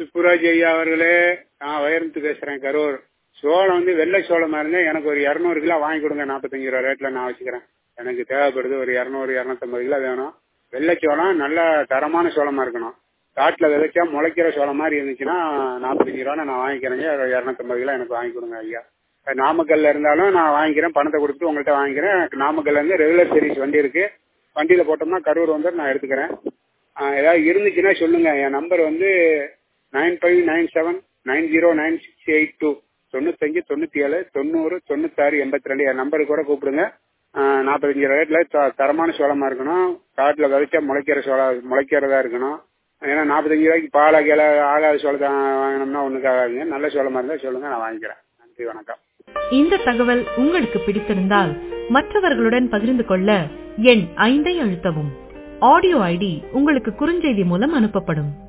சுப்புராஜ் ஐயா அவர்களே நான் வைரமுத்து பேசுறேன் கரூர் சோளம் வந்து வெள்ளை சோளமா இருந்தா எனக்கு ஒரு இரநூறு கிலோ வாங்கி கொடுங்க நாற்பத்தஞ்சு ரூபா ரேட்ல நான் வச்சுக்கிறேன் எனக்கு தேவைப்படுது ஒரு இரநூறு இரநூத்தம்பது கிலோ வேணும் வெள்ளை சோளம் நல்ல தரமான சோளமா இருக்கணும் காட்டுல விதைச்சா முளைக்கிற சோளம் மாதிரி இருந்துச்சுன்னா நாற்பத்தஞ்சு ரூபா நான் வாங்கிக்கிறேங்க ஒரு இரநூத்தம்பது கிலோ எனக்கு வாங்கி கொடுங்க ஐயா இப்ப நாமக்கல்ல இருந்தாலும் நான் வாங்கிக்கிறேன் பணத்தை கொடுத்துட்டு உங்கள்கிட்ட வாங்கிக்கிறேன் எனக்கு நாமக்கல்ல இருந்து ரெகுலர் சர்வீஸ் வண்டி இருக்கு வண்டியில போட்டோம்னா கரூர் வந்து நான் எடுத்துக்கிறேன் ஆஹ் ஏதாவது இருந்துச்சுன்னா சொல்லுங்க என் நம்பர் வந்து nine five nine seven nine zero nine six eight two தொண்ணூத்தஞ்சு தொண்ணூத்தி ஏழு தொண்ணூறு தொண்ணூத்தாறு எண்பத்தி ரெண்டு என் நம்பருக்கு கூட கூப்பிடுங்க ஆஹ் நாற்பத்தஞ்சு ரேட்ல த- தரமான சோளமா இருக்கணும் காட்டுல விதைச்சா முளைக்கிற சோளம் முளைக்கிறதா இருக்கணும் ஏன்னா நாற்பத்தஞ்சு ரூபாய்க்கு பாலா கிளை ஆகாத சோளத்தை வாங்கினோம்னா ஒண்ணுக்கு ஆகாதுங்க நல்ல சோளமா இருந்தா சொல்லுங்க நான் வாங்கிக்கிறேன் நன்றி வணக்கம் இந்த தகவல் உங்களுக்கு பிடித்திருந்தால் மற்றவர்களுடன் பகிர்ந்து கொள்ள எண் ஐந்தை அழுத்தவும் ஆடியோ ஐடி உங்களுக்கு குறுஞ்செய்தி மூலம் அனுப்பப்படும்